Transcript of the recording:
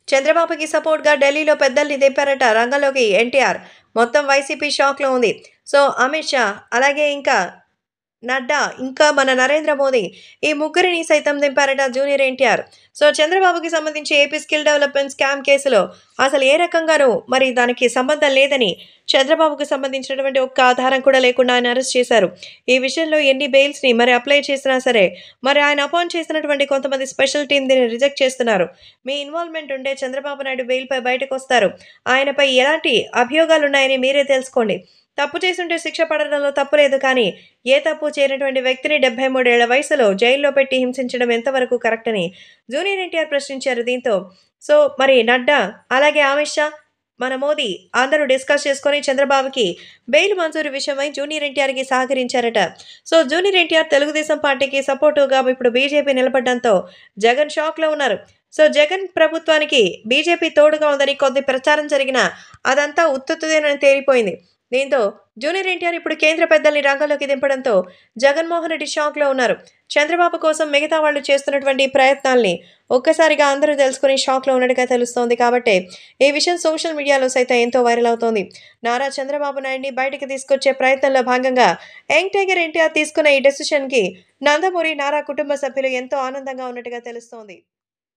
చంద్రబాబుకి సపోర్ట్గా ఢిల్లీలో పెద్దల్ని దింపారట రంగంలోకి ఎన్టీఆర్ మొత్తం వైసీపీ షాక్లో ఉంది సో అమిత్ షా అలాగే ఇంకా నడ్డా ఇంకా మన నరేంద్ర మోదీ ఈ ముగ్గురిని సైతం దింపారట జూనియర్ ఎన్టీఆర్ సో చంద్రబాబుకి సంబంధించి ఏపీ స్కిల్ డెవలప్మెంట్ స్కామ్ కేసులో అసలు ఏ రకంగానూ మరి దానికి సంబంధం లేదని చంద్రబాబుకు సంబంధించినటువంటి ఒక్క ఆధారం కూడా లేకుండా ఆయన అరెస్ట్ చేశారు ఈ విషయంలో ఎన్ని బెయిల్స్ని మరి అప్లై చేసినా సరే మరి ఆయన అపాయింట్ చేసినటువంటి కొంతమంది స్పెషల్ టీం దీన్ని రిజెక్ట్ చేస్తున్నారు మీ ఇన్వాల్వ్మెంట్ ఉంటే చంద్రబాబు నాయుడు బెయిల్పై బయటకు వస్తారు ఆయనపై ఎలాంటి అభియోగాలు ఉన్నాయని మీరే తెలుసుకోండి తప్పు చేసుంటే శిక్ష పడడంలో తప్పు లేదు కానీ ఏ తప్పు చేయనటువంటి వ్యక్తిని డెబ్బై మూడేళ్ల వయసులో జైల్లో పెట్టి హింసించడం ఎంతవరకు కరెక్ట్ అని జూనియర్ ఎన్టీఆర్ ప్రశ్నించారు దీంతో సో మరి నడ్డా అలాగే అమిత్ షా మన మోదీ అందరూ డిస్కస్ చేసుకొని చంద్రబాబుకి బెయిల్ మంజూరు విషయమై జూనియర్ ఎన్టీఆర్కి సహకరించారట సో జూనియర్ ఎన్టీఆర్ తెలుగుదేశం పార్టీకి సపోర్టుగా ఇప్పుడు బీజేపీ నిలబడడంతో జగన్ షాక్లో ఉన్నారు సో జగన్ ప్రభుత్వానికి బీజేపీ తోడుగా ఉందని కొద్ది ప్రచారం జరిగినా అదంతా ఉత్తుతుదేనని తేలిపోయింది దీంతో జూనియర్ ఎన్టీఆర్ ఇప్పుడు కేంద్ర పెద్దల్ని రంగంలోకి దింపడంతో జగన్మోహన్ రెడ్డి షాక్లో ఉన్నారు చంద్రబాబు కోసం మిగతా వాళ్ళు చేస్తున్నటువంటి ప్రయత్నాల్ని ఒక్కసారిగా అందరూ తెలుసుకుని షాక్లో ఉన్నట్టుగా తెలుస్తోంది కాబట్టి ఈ విషయం సోషల్ మీడియాలో సైతం ఎంతో వైరల్ అవుతోంది నారా చంద్రబాబు నాయుడిని బయటకు తీసుకొచ్చే ప్రయత్నంలో భాగంగా యంగ్ టైగర్ ఎన్టీఆర్ తీసుకున్న ఈ డెసిషన్కి నందమూరి నారా కుటుంబ సభ్యులు ఎంతో ఆనందంగా ఉన్నట్టుగా తెలుస్తోంది